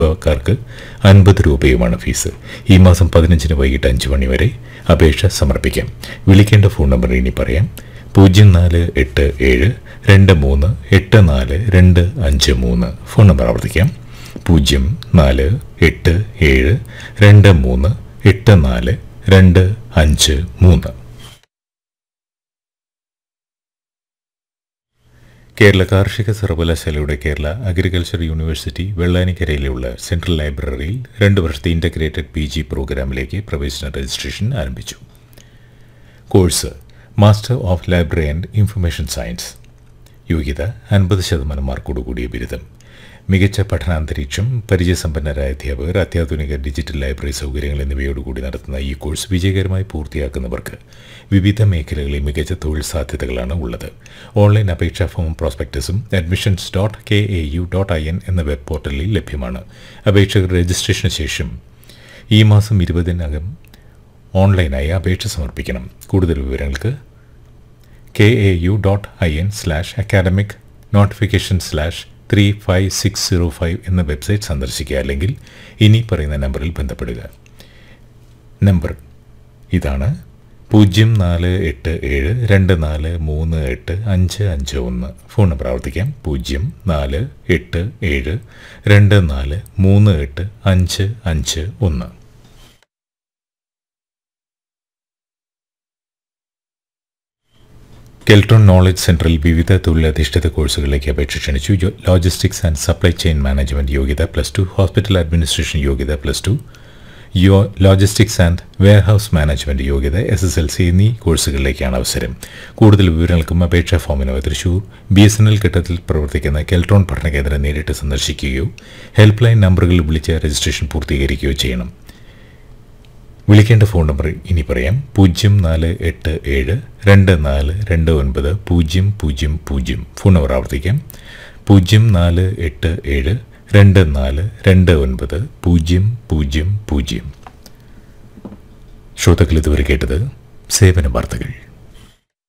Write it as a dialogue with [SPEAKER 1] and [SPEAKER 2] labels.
[SPEAKER 1] വിഭാഗക്കാർക്ക് അൻപത് രൂപയുമാണ് ഫീസ് ഈ മാസം പതിനഞ്ചിന് വൈകിട്ട് അഞ്ച് മണി വരെ അപേക്ഷ സമർപ്പിക്കാം വിളിക്കേണ്ട ഫോൺ നമ്പർ ഇനി പറയാം പൂജ്യം നാല് എട്ട് ഏഴ് രണ്ട് മൂന്ന് എട്ട് നാല് രണ്ട് അഞ്ച് മൂന്ന് ഫോൺ നമ്പർ ആവർത്തിക്കാം പൂജ്യം നാല് എട്ട് ഏഴ് രണ്ട് മൂന്ന് എട്ട് നാല് രണ്ട് അഞ്ച് മൂന്ന് കേരള കാർഷിക സർവകലാശാലയുടെ കേരള അഗ്രികൾച്ചർ യൂണിവേഴ്സിറ്റി വെള്ളാനിക്കരയിലുള്ള സെൻട്രൽ ലൈബ്രറിയിൽ രണ്ട് വർഷത്തെ ഇൻ്റഗ്രേറ്റഡ് പി ജി പ്രോഗ്രാമിലേക്ക് പ്രവേശന രജിസ്ട്രേഷൻ ആരംഭിച്ചു course master of library and information science യോഗ്യത അൻപത് ശതമാനം മാർക്കോടുകൂടിയ ബിരുദം മികച്ച പഠനാന്തരീക്ഷം പരിചയസമ്പന്നരായ അധ്യാപകർ അത്യാധുനിക ഡിജിറ്റൽ ലൈബ്രറി സൗകര്യങ്ങൾ എന്നിവയോടുകൂടി നടത്തുന്ന ഈ കോഴ്സ് വിജയകരമായി പൂർത്തിയാക്കുന്നവർക്ക് വിവിധ മേഖലകളിൽ മികച്ച തൊഴിൽ സാധ്യതകളാണ് ഉള്ളത് ഓൺലൈൻ അപേക്ഷാ ഫോമും പ്രോസ്പെക്ടസും admissions dot K A U dot I N എന്ന വെബ് പോർട്ടലിൽ ലഭ്യമാണ് അപേക്ഷകർ രജിസ്ട്രേഷന് ശേഷം ഈ മാസം ഇരുപതിനകം ഓൺലൈനായി അപേക്ഷ സമർപ്പിക്കണം കൂടുതൽ വിവരങ്ങൾക്ക് K A U dot I N slash academic notification slash three five six zero five എന്ന വെബ്സൈറ്റ് സന്ദർശിക്കുക അല്ലെങ്കിൽ ഇനി പറയുന്ന നമ്പറിൽ ബന്ധപ്പെടുക നമ്പർ ഇതാണ് പൂജ്യം നാല് എട്ട് ഏഴ് രണ്ട് നാല് മൂന്ന് എട്ട് അഞ്ച് അഞ്ച് ഒന്ന് ഫോൺ നമ്പർ ആവർത്തിക്കാം പൂജ്യം നാല് എട്ട് ഏഴ് രണ്ട് നാല് മൂന്ന് എട്ട് അഞ്ച് അഞ്ച് ഒന്ന് കെൽട്രോൺ നോളജ് സെന്ററിൽ വിവിധ തൊഴിലധിഷ്ഠിത കോഴ്സുകളിലേക്ക് അപേക്ഷ ക്ഷണിച്ചു ജോ- logistics and supply chain management യോഗ്യത പ്ലസ് ടു ഹോസ്പിറ്റൽ അഡ്മിനിസ്ട്രേഷൻ യോഗ്യത പ്ലസ് ടു യോ ലോജിസ്റ്റിക്സ് ആൻഡ് വെയർഹൌസ് മാനേജ്മെന്റ് യോഗ്യത എസ് എസ് എൽ സി എന്നീ കോഴ്സുകളിലേക്കാണ് അവസരം കൂടുതൽ വിവരങ്ങൾക്കും അപേക്ഷാ ഫോമിനോ Thrissur B S N L ഘട്ടത്തിൽ പ്രവർത്തിക്കുന്ന കെൽട്രോൺ പഠന കേന്ദ്രം നേരിട്ട് സന്ദർശിക്കുകയോ ഹെൽപ്പ് ലൈൻ നമ്പറുകളിൽ വിളിച്ച് രജിസ്ട്രേഷൻ പൂർത്തീകരിക്കുകയോ ചെയ്യണം വിളിക്കേണ്ട ഫോൺ നമ്പർ ഇനി പറയാം പൂജ്യം നാല് എട്ട് ഏഴ് രണ്ട് നാല് രണ്ട് ഒൻപത് പൂജ്യം പൂജ്യം പൂജ്യം ഫോൺ നമ്പർ ആവർത്തിക്കാം പൂജ്യം നാല് എട്ട് ഏഴ് രണ്ട് നാല് രണ്ട് ഒൻപത് പൂജ്യം പൂജ്യം പൂജ്യം ശ്രോതാക്കൾ ഇതുവരെ കേട്ടത് സേവന വാർത്തകൾ